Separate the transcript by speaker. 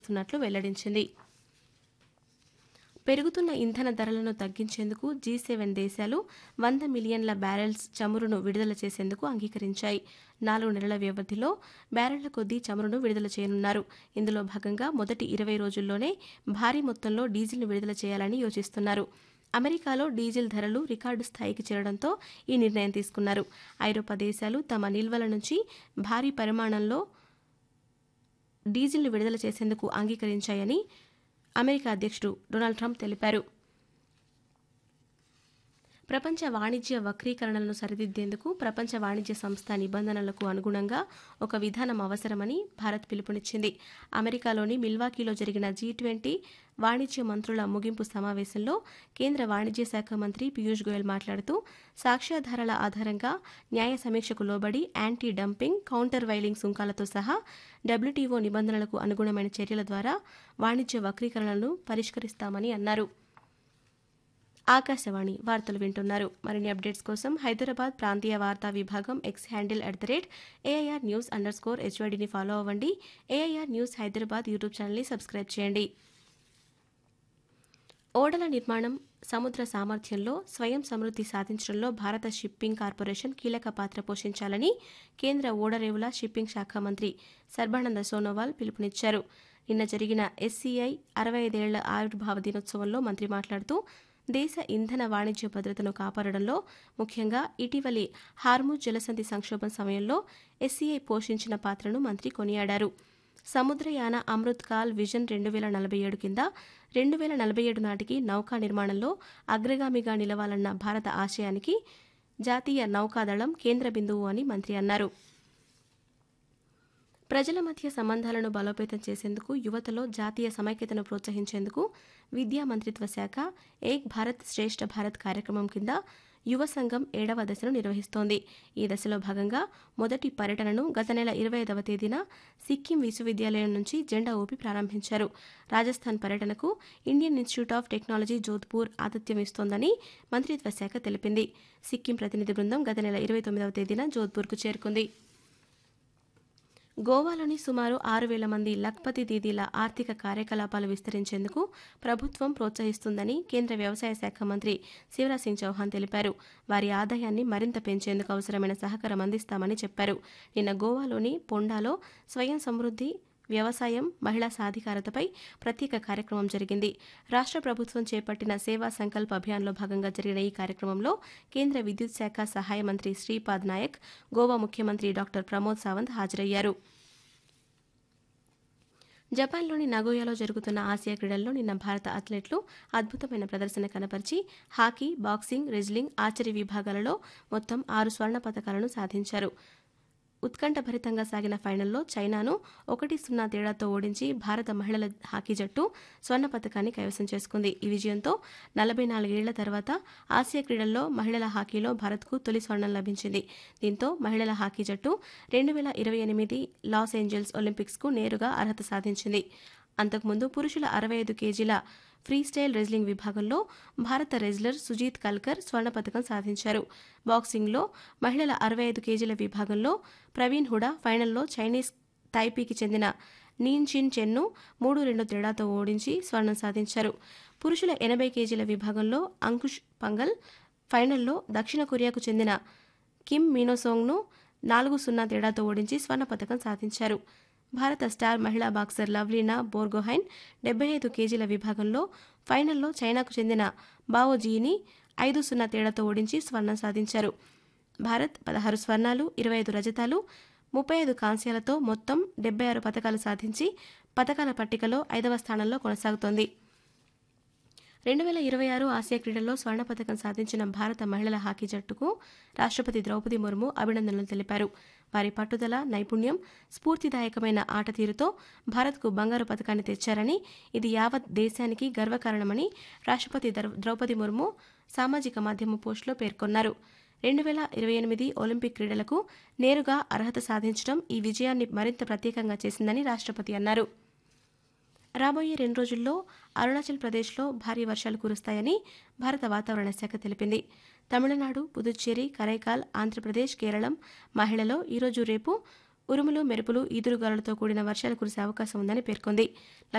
Speaker 1: చేస్తున్నట్లు వెల్లడించింది పెరుగుతున్న ఇంధన ధరలను తగ్గించేందుకు జీ సెవెన్ దేశాలు వంద మిలియన్ల బ్యారెల్స్ చమురును విడుదల చేసేందుకు అంగీకరించాయి నాలుగు నెలల వ్యవధిలో బ్యారెళ్ల కొద్దీ చమురును విడుదల చేయనున్నారు ఇందులో భాగంగా మొదటి ఇరవై రోజుల్లోనే భారీ మొత్తంలో డీజిల్ను విడుదల చేయాలని యోచిస్తున్నారు అమెరికాలో డీజిల్ ధరలు రికార్డు స్థాయికి చేరడంతో ఈ నిర్ణయం తీసుకున్నారు ఐరోపా దేశాలు తమ నిల్వల నుంచి భారీ పరిమాణంలో డీజిల్ను విడుదల చేసేందుకు అంగీకరించాయని అమెరికా అధ్యక్షుడు డొనాల్డ్ ట్రంప్ తెలిపారు ప్రపంచ వాణిజ్య వక్రీకరణలను సరిదిద్దేందుకు ప్రపంచ వాణిజ్య సంస్థ నిబంధనలకు అనుగుణంగా ఒక విధానం అవసరమని భారత్ పిలుపునిచ్చింది అమెరికాలోని మిల్వాకీలో జరిగిన జీ ట్వంటీ వాణిజ్య మంత్రుల ముగింపు సమావేశంలో కేంద్ర వాణిజ్య శాఖ మంత్రి పీయూష్ గోయల్ మాట్లాడుతూ సాక్ష్యాధారాల ఆధారంగా న్యాయ సమీక్షకు లోబడి యాంటీ డంపింగ్ కౌంటర్ వైలింగ్ సుంకాలతో సహా డబ్ల్యూటీఓ నిబంధనలకు అనుగుణమైన చర్యల ద్వారా వాణిజ్య వక్రీకరణలను పరిష్కరిస్తామని అన్నారు ఆకాశవాణి వార్తలు వింటున్నారు మరిన్ని అప్డేట్స్ కోసం హైదరాబాద్ ప్రాంతీయ వార్తా విభాగం X handle at the rate AIR news underscore స్కోర్ హెచ్వైడిని ఫాలో అవ్వండి ఏఐఆర్ న్యూస్ హైదరాబాద్ యూట్యూబ్ ఛానల్ని సబ్స్క్రైబ్ చేయండి ఓడల నిర్మాణం సముద్ర సామర్థ్యంలో స్వయం సమృద్ధి సాధించడంలో భారత షిప్పింగ్ కార్పొరేషన్ కీలక పాత్ర పోషించాలని కేంద్ర ఓడరేవుల షిప్పింగ్ శాఖ మంత్రి సర్బానంద సోనోవాల్ పిలుపునిచ్చారు నిన్న జరిగిన ఎస్సీఐ అరవై ఐదేళ్ల ఆవిర్భావ దినోత్సవంలో మంత్రి మాట్లాడుతూ దేశ ఇంధన వాణిజ్య భద్రతను కాపాడడంలో ముఖ్యంగా ఇటీవలి హార్ముజ్ జలసంధి సంక్షోభం సమయంలో ఎస్సీఐ పోషించిన పాత్రను మంత్రి కొనియాడారు సముద్రయాన అమృత్ కాల్ విజన్ రెండు వేల నలభై ఏడు కింద రెండు వేల నలభై ఏడు నాటికి నౌకా నిర్మాణంలో అగ్రగామిగా నిలవాలన్న భారత ఆశయానికి జాతీయ నౌకాదళం కేంద్ర బిందువు అని మంత్రి అన్నారు ప్రజల మధ్య సంబంధాలను బలోపేతం చేసేందుకు యువతలో జాతీయ సమైక్యతను ప్రోత్సహించేందుకు విద్యా మంత్రిత్వ శాఖ ఏక్ భారత్ శ్రేష్ఠ భారత్ కార్యక్రమం కింద యువ సంఘం ఏడవ దశను నిర్వహిస్తోంది ఈ దశలో భాగంగా మొదటి పర్యటనను గత నెల ఇరవై ఐదవ తేదీన సిక్కిం విశ్వవిద్యాలయం నుంచి జెండా ఊపి ప్రారంభించారు రాజస్థాన్ పర్యటనకు Indian institute of technology Jodhpur ఆతిథ్యం ఇస్తోందని మంత్రిత్వ శాఖ తెలిపింది సిక్కిం ప్రతినిధి బృందం గత నెల ఇరవై తొమ్మిదవ తేదీన జోధ్పూర్కు చేరుకుంది గోవాలోని సుమారు ఆరు వేల మంది లఖ్పతి దీదీల ఆర్థిక కార్యకలాపాలు విస్తరించేందుకు ప్రభుత్వం ప్రోత్సహిస్తుందని కేంద్ర వ్యవసాయ శాఖ మంత్రి శివరాజ్ సింగ్ చౌహాన్ తెలిపారు వారి ఆదాయాన్ని మరింత పెంచేందుకు అవసరమైన సహకారం అందిస్తామని చెప్పారు నిన్న గోవాలోని పొండాలో స్వయం సమృద్ధి వ్యవసాయం మహిళా సాధికారతపై ప్రత్యేక కార్యక్రమం జరిగింది రాష్ట్ర ప్రభుత్వం చేపట్టిన సేవా సంకల్ప్ అభియాన్లో భాగంగా జరిగిన ఈ కార్యక్రమంలో కేంద్ర విద్యుత్ శాఖ సహాయ మంత్రి శ్రీపాద్ నాయక్ గోవా ముఖ్యమంత్రి డాక్టర్ ప్రమోద్ సావంత్ హాజరయ్యారు జపాన్లోని నగోయాలో జరుగుతున్న ఆసియా క్రీడల్లో నిన్న భారత అథ్లెట్లు అద్భుతమైన ప్రదర్శన కనపరిచి హాకీ బాక్సింగ్ రెజ్లింగ్ ఆర్చరీ విభాగాలలో మొత్తం ఆరు స్వర్ణ పథకాలను సాధించారు ఉత్కంఠభరితంగా సాగిన ఫైనల్లో చైనాను ఒకటి సున్నా తేడాతో ఓడించి భారత మహిళల హాకీ జట్టు స్వర్ణ పథకాన్ని కైవసం చేసుకుంది ఈ విజయంతో నలభై నాలుగేళ్ల తర్వాత ఆసియా క్రీడల్లో మహిళల హాకీలో భారత్కు తొలి స్వర్ణం లభించింది దీంతో మహిళల హాకీ జట్టు రెండు వేల ఇరవై ఎనిమిది లాస్ ఏంజల్స్ ఒలింపిక్స్కు నేరుగా అర్హత సాధించింది అంతకుముందు పురుషుల అరవై ఐదు కేజీల ఫ్రీస్టైల్ రెజ్లింగ్ విభాగంలో భారత రెజ్లర్ సుజీత్ కల్కర్ స్వర్ణ పథకం సాధించారు బాక్సింగ్లో మహిళల అరవై ఐదు కేజీల విభాగంలో ప్రవీణ్ హుడా ఫైనల్లో చైనీస్ తైపీకి చెందిన నీన్ చిన్ చెన్ను మూడు రెండు తేడాతో ఓడించి స్వర్ణం సాధించారు పురుషుల ఎనభై కేజీల విభాగంలో అంకుష్ పంగల్ ఫైనల్లో దక్షిణ కొరియాకు చెందిన కిమ్ మీనోసోంగ్ను నాలుగు సున్నా తేడాతో ఓడించి స్వర్ణ పథకం సాధించారు భారత స్టార్ మహిళా బాక్సర్ లవ్లీనా బోర్గోహైన్ డెబ్బై ఐదు కేజీల విభాగంలో ఫైనల్లో చైనాకు చెందిన బావోజీని ఐదు సున్నా తేడాతో ఓడించి స్వర్ణం సాధించారు భారత్ పదహారు స్వర్ణాలు ఇరవై ఐదు రజతాలు ముప్పై ఐదు కాంస్యాలతో మొత్తం డెబ్బై ఆరు పథకాలు సాధించి పథకాల పట్టికలో ఐదవ స్థానంలో కొనసాగుతోంది రెండు వేల ఇరవై ఆరు ఆసియా క్రీడల్లో స్వర్ణ పథకం సాధించిన భారత మహిళల హాకీ జట్టుకు రాష్ట్రపతి ద్రౌపది ముర్ము అభినందనలు తెలిపారు వారి పట్టుదల నైపుణ్యం స్ఫూర్తిదాయకమైన ఆట తీరుతో భారత్కు బంగారు పథకాన్ని తెచ్చారని ఇది యావత్ దేశానికి గర్వకారణమని రాష్ట్రపతి ద్రౌపది ముర్ము సామాజిక మాధ్యమ పోస్టులో పేర్కొన్నారు రెండు వేల ఇరవై ఎనిమిది ఒలింపిక్ క్రీడలకు నేరుగా అర్హత సాధించడం ఈ విజయాన్ని మరింత ప్రత్యేకంగా చేసిందని రాష్ట్రపతి అన్నారు రాబోయే రెండు రోజుల్లో అరుణాచల్ ప్రదేశ్లో భారీ వర్షాలు కురుస్తాయని భారత వాతావరణ శాఖ తెలిపింది తమిళనాడు పుదుచ్చేరి కరైకాల్ ఆంధ్రప్రదేశ్ కేరళం మహిళలో ఈరోజు రేపు ఉరుములు మెరుపులు ఈదురుగాలులతో కూడిన వర్షాలు కురిసే అవకాశం ఉందని పేర్కొంది